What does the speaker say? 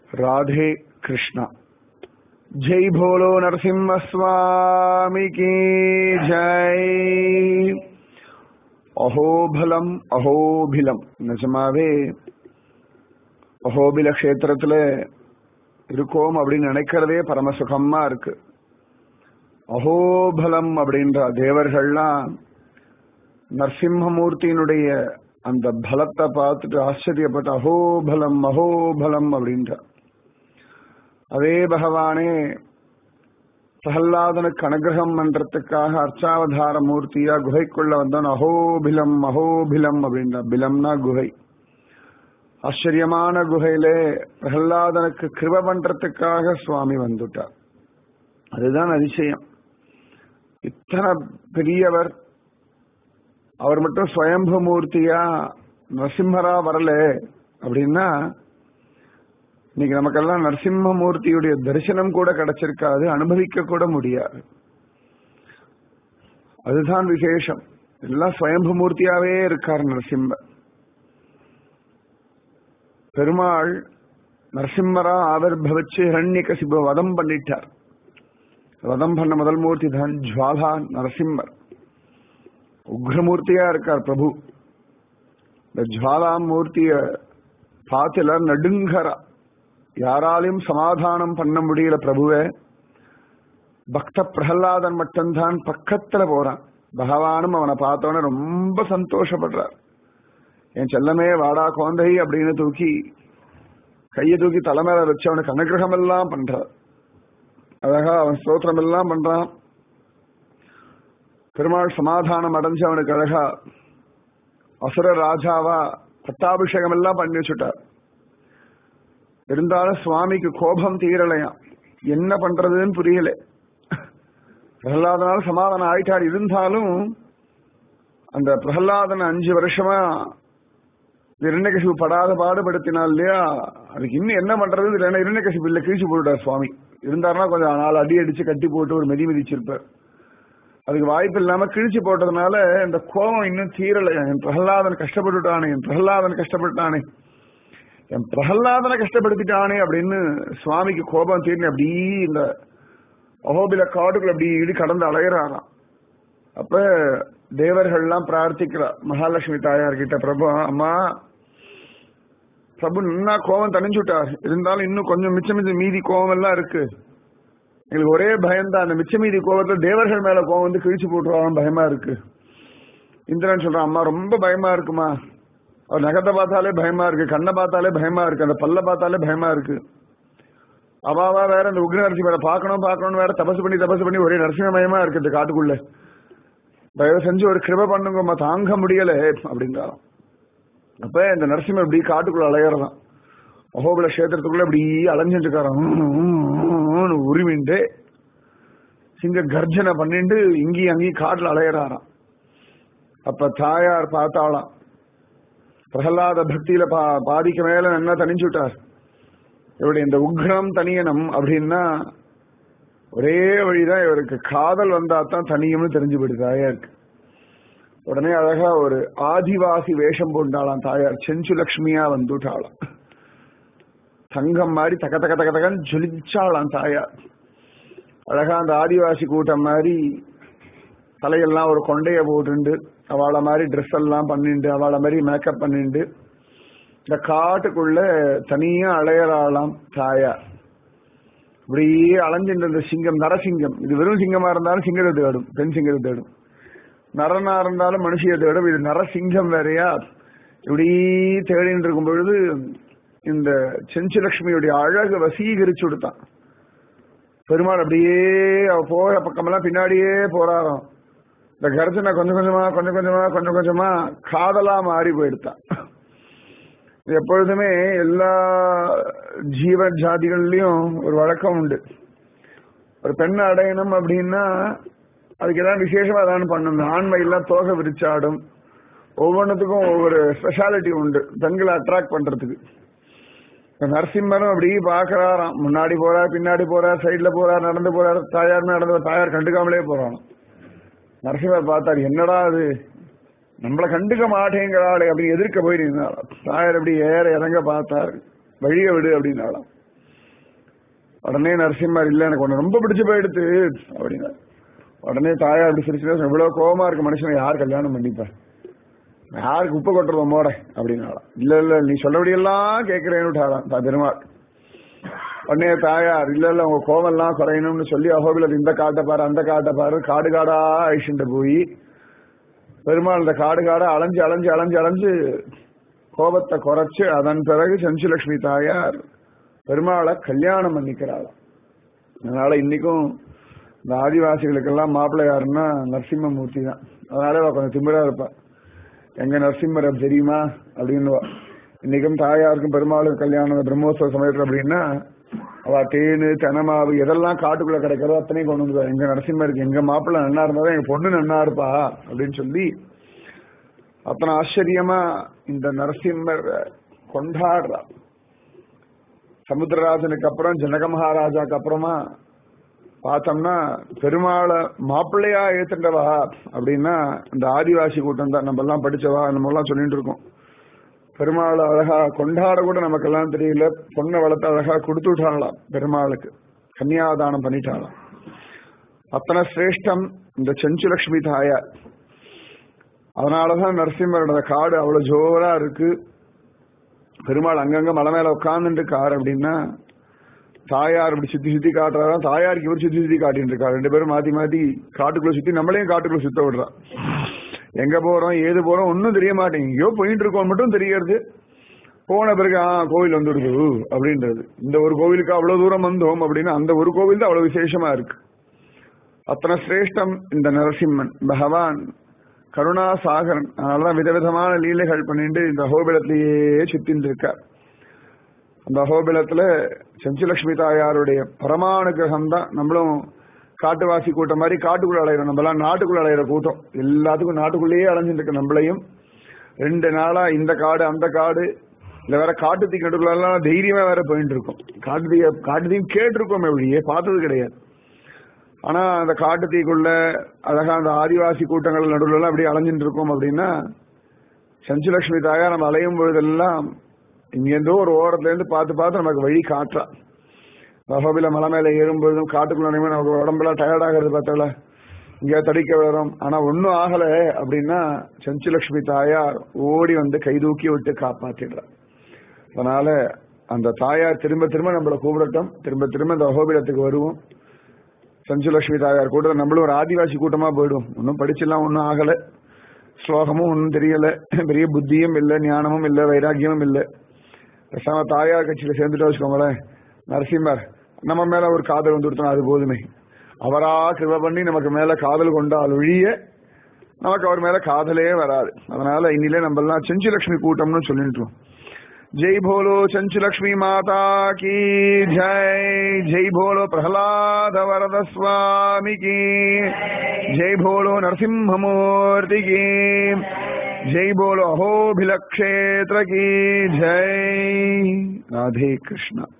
राधे कृष्णा जय भोलो नरसिम्ह स्वामी की जय அஹோபலம் அஹோபிலம் நிஜமாவே அஹோபில கஷேத்திரத்துல இருக்கோம் அப்படின்னு நினைக்கிறதே பரம சுகமா இருக்கு அஹோபலம் அப்படின்ற தேவர்கள்லாம் நரசிம்மமூர்த்தியினுடைய அந்த பலத்தை பார்த்துட்டு ஆச்சரியப்பட்டு அஹோபலம் அஹோபலம் அப்படின்ற அதே பகவானே பிரகல்லாதனுக்கு அனுகிரகம் பண்றதுக்காக அர்ச்சாவதார மூர்த்தியா குகைக்குள்ள வந்தான் அஹோபிலம் அஹோபிலம் அப்படின்ற பிலம்னா குகை ஆச்சரியமான குகையில பிரகல்லாதனுக்கு கிருப பண்றதுக்காக சுவாமி வந்துட்டார் அதுதான் அதிசயம் இத்தனை பெரியவர் அவர் மட்டும் ஸ்வயம்பு மூர்த்தியா நரசிம்மரா வரல அப்படின்னா இன்னைக்கு நமக்கெல்லாம் நரசிம்மமூர்த்தியுடைய தரிசனம் கூட கிடைச்சிருக்காது அனுபவிக்க கூட முடியாது அதுதான் விசேஷம் எல்லாம் ஸ்வயம்பு மூர்த்தியாவே இருக்கார் நரசிம்மர் பெருமாள் நரசிம்மரா ஆவிர்பவிச்சு ஹரண்யகசிப வதம் பண்ணிட்டார் வதம் பண்ண முதல் மூர்த்தி தான் ஜுவாலா நரசிம்மர் உக்ரமூர்த்தியா இருக்கார் பிரபு இந்த ஜுவாலா மூர்த்திய பார்த்துல நடுங்கரா யாராலையும் சமாதானம் பண்ண முடியல பிரபுவே பக்த பிரகலாதன் மட்டும்தான் பக்கத்துல போறான் பகவானும் அவனை பார்த்தோன்னே ரொம்ப சந்தோஷப்படுறார் என் செல்லமே வாடா குழந்தை அப்படின்னு தூக்கி கையை தூக்கி தலைமையில வச்சு அவனுக்கு அனுகிரகம் எல்லாம் பண்றார் அழகா அவன் ஸ்தோத்திரம் எல்லாம் பண்றான் பெருமாள் சமாதானம் அடைஞ்சு அவனுக்கு அழகா அசுர ராஜாவா பட்டாபிஷேகம் எல்லாம் பண்ணி வச்சுட்டார் இருந்தாலும் சுவாமிக்கு கோபம் தீரலையாம் என்ன பண்றதுன்னு புரியல பிரகலாதனால சமாதானம் ஆயிட்டார் இருந்தாலும் அந்த பிரகலாதன் அஞ்சு வருஷமா இரண்யகசிவு படாத பாடுபடுத்தினால் இல்லையா அதுக்கு இன்னும் என்ன பண்றது இல்லைன்னா இரண்யகசிவு இல்ல கிழிச்சு போட்டுட்டார் சுவாமி இருந்தாருன்னா கொஞ்சம் நாலு அடி அடிச்சு கட்டி போட்டு ஒரு மெதி மிதிச்சிருப்பார் அதுக்கு வாய்ப்பு இல்லாம கிழிச்சு போட்டதுனால இந்த கோபம் இன்னும் தீரலை என் பிரகலாதன் கஷ்டப்பட்டுட்டானே என் பிரகலாதன் கஷ்டப்பட்டானே என் பிரகல்லாதனை கஷ்டப்படுத்திட்டானே அப்படின்னு சுவாமிக்கு கோபம் தீர்ந்து அப்படி இந்த அகோபில காடுகள் அப்படி இடி கடந்து அலையிறாராம் அப்ப தேவர்கள்லாம் பிரார்த்திக்கிறா மகாலட்சுமி தாயார் கிட்ட பிரபு அம்மா பிரபு நின்னா கோபம் தணிஞ்சுட்டார் இருந்தாலும் இன்னும் கொஞ்சம் மிச்சம் மிச்சம் மீதி கோபம் எல்லாம் இருக்கு எங்களுக்கு ஒரே பயம்தான் அந்த மிச்ச மீதி கோபத்துல தேவர்கள் மேல கோபம் வந்து கிழிச்சு போட்டுருவாங்க பயமா இருக்கு இந்திரன் சொல்றான் அம்மா ரொம்ப பயமா இருக்குமா அவர் நகத்தை பார்த்தாலே பயமா இருக்கு கண்ணை பார்த்தாலே பயமா இருக்கு அந்த பல்ல பார்த்தாலே பயமா இருக்கு அவாவா வேற அந்த உக்ர நரசி வேற பார்க்கணும் பார்க்கணும் வேற தபசு பண்ணி தபசு பண்ணி ஒரே நரசிங்கமயமா இருக்கு இந்த காட்டுக்குள்ள தயவு செஞ்சு ஒரு கிருப பண்ணுங்கம்மா தாங்க முடியல அப்படின்றாராம் அப்ப இந்த நரசிம்மர் இப்படி காட்டுக்குள்ள அலையறதான் அகோபல கஷேத்திரத்துக்குள்ள இப்படி அலைஞ்சிட்டு இருக்காராம் உரிமிண்டு சிங்க கர்ஜனை பண்ணிட்டு இங்கேயும் அங்கேயும் காட்டுல அலையறாராம் அப்ப தாயார் பார்த்தாளாம் பிரகலாத பக்தியில பா பாதிக்கு மேல என்ன தணிஞ்சுட்டார் இவருடைய இந்த உக்ரம் தனியனம் அப்படின்னா ஒரே வழிதான் இவருக்கு காதல் வந்தா தான் தனியம்னு தெரிஞ்சு போயிடுது தாயாருக்கு உடனே அழகா ஒரு ஆதிவாசி வேஷம் போட்டாளாம் தாயார் செஞ்சு லட்சுமியா வந்துட்டாளாம் தங்கம் மாதிரி தக தக தக தகன்னு ஜொலிச்சாளாம் தாயார் அழகா அந்த ஆதிவாசி கூட்டம் மாதிரி தலையெல்லாம் ஒரு கொண்டைய போட்டுண்டு அவளை மாதிரி ட்ரெஸ் எல்லாம் பண்ணிண்டு அவளை மாதிரி மேக்கப் பண்ணிண்டு இந்த காட்டுக்குள்ள தனியா அலையறாளாம் தாயா இப்படியே அலைஞ்சிட்டு இருந்த சிங்கம் நரசிங்கம் இது வெறும் சிங்கமா இருந்தாலும் சிங்கத்தை தேடும் பெண் சிங்கத்தை தேடும் நரனா இருந்தாலும் மனுஷியை தேடும் இது நரசிங்கம் வேறையா இப்படி தேடிட்டு இருக்கும் பொழுது இந்த செஞ்சுலட்சுமியுடைய அழகு வசீகரிச்சு கொடுத்தான் பெருமாள் அப்படியே அவ போற பக்கமெல்லாம் பின்னாடியே போறாராம் இந்த கர்ஜனை கொஞ்சம் கொஞ்சமா கொஞ்சம் கொஞ்சமா கொஞ்சம் கொஞ்சமா காதலா மாறி போயிடுத்தான் எப்பொழுதுமே எல்லா ஜீவ ஜாதிகள்லயும் ஒரு வழக்கம் உண்டு ஒரு பெண்ணை அடையணும் அப்படின்னா அதுக்கு ஏதாவது விசேஷமா ஏதாவது பண்ணணும் ஆண்மையெல்லாம் தோகை விரிச்சாடும் ஒவ்வொன்றுத்துக்கும் ஒவ்வொரு ஸ்பெஷாலிட்டி உண்டு பெண்களை அட்ராக்ட் பண்றதுக்கு நரசிம்மரும் அப்படி பாக்குறாராம் முன்னாடி போறார் பின்னாடி போறார் சைட்ல போறார் நடந்து போறார் தாயார் நடந்து தாயார் கண்டுக்காமலே போறான் நரசிம்மர் பார்த்தாரு என்னடா அது நம்மள கண்டுக்க மாட்டேங்கிறாளே அப்படின்னு எதிர்க்க போய் நின்னாலாம் தாயார் அப்படி ஏற இறங்க பார்த்தார் வழிய விடு அப்படின்னாலாம் உடனே நரசிம்மர் இல்ல எனக்கு ஒண்ணு ரொம்ப பிடிச்சு போயிடுத்து அப்படின்னா உடனே தாயா அப்படி சிரிச்சு இவ்வளவு கோவமா இருக்கு மனுஷன் யார் கல்யாணம் பண்ணிப்பா யாருக்கு உப்பு கொட்டுறோம் மோட அப்படின்னாலாம் இல்ல இல்ல நீ சொல்லபடியெல்லாம் கேட்கிறேன்னு பெருமாள் உடனே தாயார் இல்ல இல்ல உங்க கோவெல்லாம் குறையணும்னு சொல்லி அகோபில இந்த காட்டை பாரு அந்த காட்டை பாரு காடு காடா அழிச்சுட்டு போய் பெருமாள் இந்த காடு காடா அலைஞ்சு அலைஞ்சு அலைஞ்சு அலைஞ்சு கோபத்தை குறைச்சு அதன் பிறகு செஞ்சுலட்சுமி தாயார் பெருமாளை கல்யாணம் பண்ணிக்கிறாளாம் அதனால இன்னைக்கும் இந்த ஆதிவாசிகளுக்கெல்லாம் மாப்பிள்ளை யாருன்னா நரசிம்மமூர்த்தி தான் அதனால அவ கொஞ்சம் திமிரா இருப்பா எங்க நரசிம்மர் தெரியுமா அப்படின்னு இன்னைக்கும் தாயாருக்கும் பெருமாளுக்கும் கல்யாணம் பிரம்மோத்சவ சமயத்துல அப்படின்னா அவ தேனு தெனமாவு எதெல்லாம் காட்டுக்குள்ள கிடைக்கிறதோ அத்தனையும் கொண்டு வந்து எங்க நரசிம்மருக்கு எங்க மாப்பிள்ளை நன்னா இருந்தாதான் எங்க பொண்ணு நன்னா இருப்பா அப்படின்னு சொல்லி அத்தனை ஆச்சரியமா இந்த நரசிம்மர் கொண்டாடுறா சமுத்திரராஜனுக்கு அப்புறம் ஜனக மகாராஜாக்கு அப்புறமா பார்த்தோம்னா பெருமாளை மாப்பிள்ளையா ஏத்துண்டவா அப்படின்னா இந்த ஆதிவாசி கூட்டம் தான் நம்ம எல்லாம் படிச்சவா நம்ம எல்லாம் சொல்லிட்டு இருக்கோம் பெருமாளை அழகா கொண்டாட கூட நமக்கெல்லாம் தெரியல பொண்ணை வளர்த்து அழகா கொடுத்து விட்டாங்களாம் பெருமாளுக்கு கன்னியாதானம் பண்ணிட்டாங்களாம் அத்தனை சிரேஷ்டம் இந்த செஞ்சுலட்சுமி தாயார் அதனாலதான் நரசிம்மரோட காடு அவ்வளவு ஜோரா இருக்கு பெருமாள் அங்கங்க மலை மேல உட்கார்ந்துட்டு இருக்காரு அப்படின்னா தாயார் இப்படி சுத்தி சுத்தி காட்டுறாரா தாயாருக்கு இவர் சுத்தி சுத்தி காட்டிட்டு இருக்கா ரெண்டு பேரும் மாத்தி மாத்தி காட்டுக்குள்ள சுத்தி நம்மளையும் காட்டுக்குள்ள சுத்த விடுறா எங்க போறோம் ஏது போறோம் ஒன்னும் தெரிய மாட்டேங்குது எங்கேயோ போயிட்டு இருக்கோம் மட்டும் தெரியறது போன பிறகு ஆ கோவில் வந்துடுது அப்படின்றது இந்த ஒரு கோவிலுக்கு அவ்வளவு தூரம் வந்தோம் அப்படின்னா அந்த ஒரு கோவில் தான் அவ்வளவு விசேஷமா இருக்கு அத்தனை சிரேஷ்டம் இந்த நரசிம்மன் பகவான் கருணா சாகரன் அதனாலதான் விதவிதமான லீலைகள் பண்ணிட்டு இந்த அகோபிலத்திலேயே சுத்தின்னு இருக்கார் அந்த அகோபிலத்துல செஞ்சுலட்சுமி தாயாருடைய பரமானுகிரகம் தான் நம்மளும் காட்டுவாசி கூட்டம் மாதிரி காட்டுக்குள்ள அலையிறோம் நம்ம எல்லாம் நாட்டுக்குள்ள அலையிற கூட்டம் எல்லாத்துக்கும் நாட்டுக்குள்ளேயே அலைஞ்சிட்டு இருக்க நம்மளையும் ரெண்டு நாளா இந்த காடு அந்த காடு இல்ல வேற காட்டு தீ நடுக்குள்ள தைரியமா வேற போயிட்டு இருக்கோம் காட்டு தீ காட்டு தீ கேட்டிருக்கோம் எப்படியே பார்த்தது கிடையாது ஆனா அந்த காட்டு தீக்குள்ள அழகா அந்த ஆதிவாசி கூட்டங்கள் நடுவில் எல்லாம் அப்படியே அலைஞ்சிட்டு இருக்கோம் அப்படின்னா செஞ்சுலட்சுமி தாயா நம்ம அலையும் பொழுதெல்லாம் இங்கேருந்தோ ஒரு ஓரத்துல இருந்து பார்த்து பார்த்து நமக்கு வழி காட்டுறா ரகோபில மலை மேல ஏறும்பொழுதும் காட்டுக்குள்ள நினைவு நமக்கு உடம்பெல்லாம் டயர்ட் ஆகிறது பார்த்தால இங்க தடிக்க வரும் ஆனா ஒன்னும் ஆகல அப்படின்னா செஞ்சுலட்சுமி தாயார் ஓடி வந்து கைதூக்கி விட்டு காப்பாத்திடுறா அதனால அந்த தாயார் திரும்ப திரும்ப நம்மளை கூப்பிடட்டும் திரும்ப திரும்ப இந்த அகோபிலத்துக்கு வருவோம் செஞ்சுலட்சுமி தாயார் கூட்டம் நம்மளும் ஒரு ஆதிவாசி கூட்டமா போயிடும் ஒன்னும் படிச்செல்லாம் ஒன்னும் ஆகல ஸ்லோகமும் ஒன்னும் தெரியல பெரிய புத்தியும் இல்ல ஞானமும் இல்ல வைராக்கியமும் இல்ல பேசாம தாயார் கட்சியில சேர்ந்துட்டு வச்சுக்கோங்களேன் நரசிம்மர் நம்ம மேல ஒரு காதல் வந்து கொடுத்தோம் அது போதுமே அவரா கிருப பண்ணி நமக்கு மேல காதல் கொண்டால் ஒழிய நமக்கு அவர் மேல காதலே வராது அதனால இன்னிலே நம்ம எல்லாம் செஞ்சுலட்சுமி கூட்டம்னு சொல்லிட்டு जय भोलो चंचलक्ष्मी माता की जय जय भोलो प्रहलाद वरद स्वामी की जय भोलो नरसिंह मूर्ति की जय बोलो अहोभिल क्षेत्र की जय राधे कृष्ण